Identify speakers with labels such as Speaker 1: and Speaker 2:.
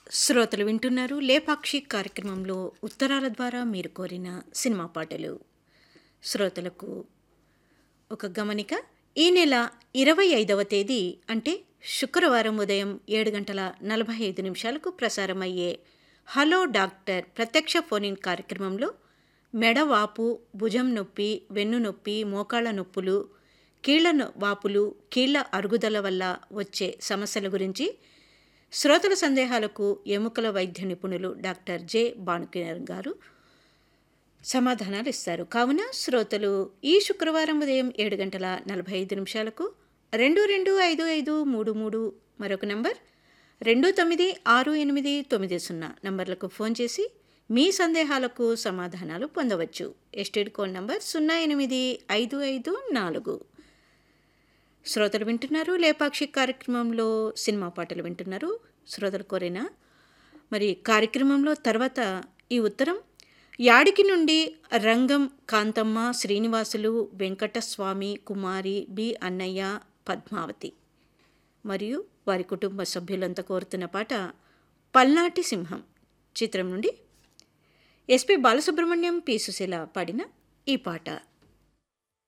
Speaker 1: శ్రోతలు వింటున్నారు లేపాక్షి కార్యక్రమంలో ఉత్తరాల ద్వారా మీరు కోరిన సినిమా పాటలు శ్రోతలకు ఒక గమనిక ఈ నెల ఇరవై ఐదవ తేదీ అంటే శుక్రవారం ఉదయం ఏడు గంటల నలభై ఐదు నిమిషాలకు ప్రసారమయ్యే హలో డాక్టర్ ప్రత్యక్ష ఫోన్ కార్యక్రమంలో మెడ వాపు భుజం నొప్పి వెన్ను నొప్పి మోకాళ్ళ నొప్పులు కీళ్ల నొ- వాపులు కీళ్ల అరుగుదల వల్ల వచ్చే సమస్యల గురించి శ్రోతల సందేహాలకు ఎముకల వైద్య నిపుణులు డాక్టర్ జె భానుకిరణ్ గారు సమాధానాలు ఇస్తారు కావున శ్రోతలు ఈ శుక్రవారం ఉదయం ఏడు గంటల నలభై ఐదు నిమిషాలకు రెండు రెండు ఐదు ఐదు మూడు మూడు మరొక నంబర్ రెండు తొమ్మిది ఆరు ఎనిమిది తొమ్మిది సున్నా నంబర్లకు ఫోన్ చేసి మీ సందేహాలకు సమాధానాలు పొందవచ్చు ఎస్టేడ్ కోడ్ నంబర్ సున్నా ఎనిమిది ఐదు ఐదు నాలుగు శ్రోతలు వింటున్నారు లేపాక్షి కార్యక్రమంలో సినిమా పాటలు వింటున్నారు శ్రోతలు కోరిన మరి కార్యక్రమంలో తర్వాత ఈ ఉత్తరం యాడికి నుండి రంగం కాంతమ్మ శ్రీనివాసులు వెంకటస్వామి కుమారి బి అన్నయ్య పద్మావతి మరియు వారి కుటుంబ సభ్యులంతా కోరుతున్న పాట పల్నాటి సింహం చిత్రం నుండి ఎస్పి బాలసుబ్రహ్మణ్యం పి సుశీల పాడిన ఈ పాట